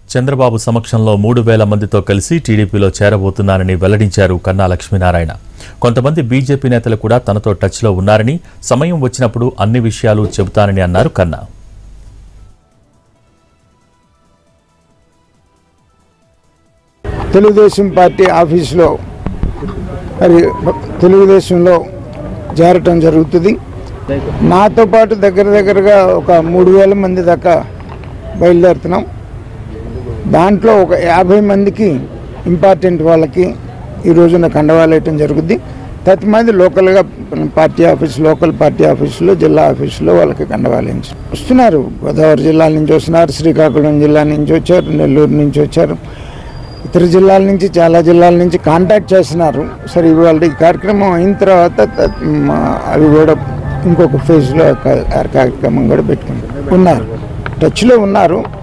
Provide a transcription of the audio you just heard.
చంద్రబాబు సమక్షంలో మూడు వేల మందితో కలిసి టీడీపీలో చేరబోతున్నానని వెల్లడించారు కన్నా లక్ష్మీనారాయణ కొంతమంది బీజేపీ నేతలు కూడా తనతో టచ్లో ఉన్నారని సమయం వచ్చినప్పుడు అన్ని విషయాలు చెబుతానని అన్నారు కన్నా తెలుగుదేశం పార్టీ ఆఫీసులో మరి తెలుగుదేశంలో చేరటం జరుగుతుంది నాతో పాటు దగ్గర దగ్గరగా ఒక మూడు వేల మంది దాకా బయలుదేరుతున్నాం దాంట్లో ఒక యాభై మందికి ఇంపార్టెంట్ వాళ్ళకి ఈ రోజున కండవాలేయటం జరుగుద్ది తత్మంది లోకల్గా పార్టీ ఆఫీస్ లోకల్ పార్టీ ఆఫీసులో జిల్లా ఆఫీసులో వాళ్ళకి కండవాలేంచి వస్తున్నారు గోదావరి జిల్లా నుంచి వస్తున్నారు శ్రీకాకుళం జిల్లా నుంచి వచ్చారు నెల్లూరు నుంచి వచ్చారు ఇతర జిల్లాల నుంచి చాలా జిల్లాల నుంచి కాంటాక్ట్ చేస్తున్నారు సరే ఇవాళ ఈ కార్యక్రమం అయిన తర్వాత త- మ, అవి కూడా ఇంకొక ఫేజ్లో కార్యక్రమం కూడా పెట్టుకుంటారు ఉన్నారు టచ్లో ఉన్నారు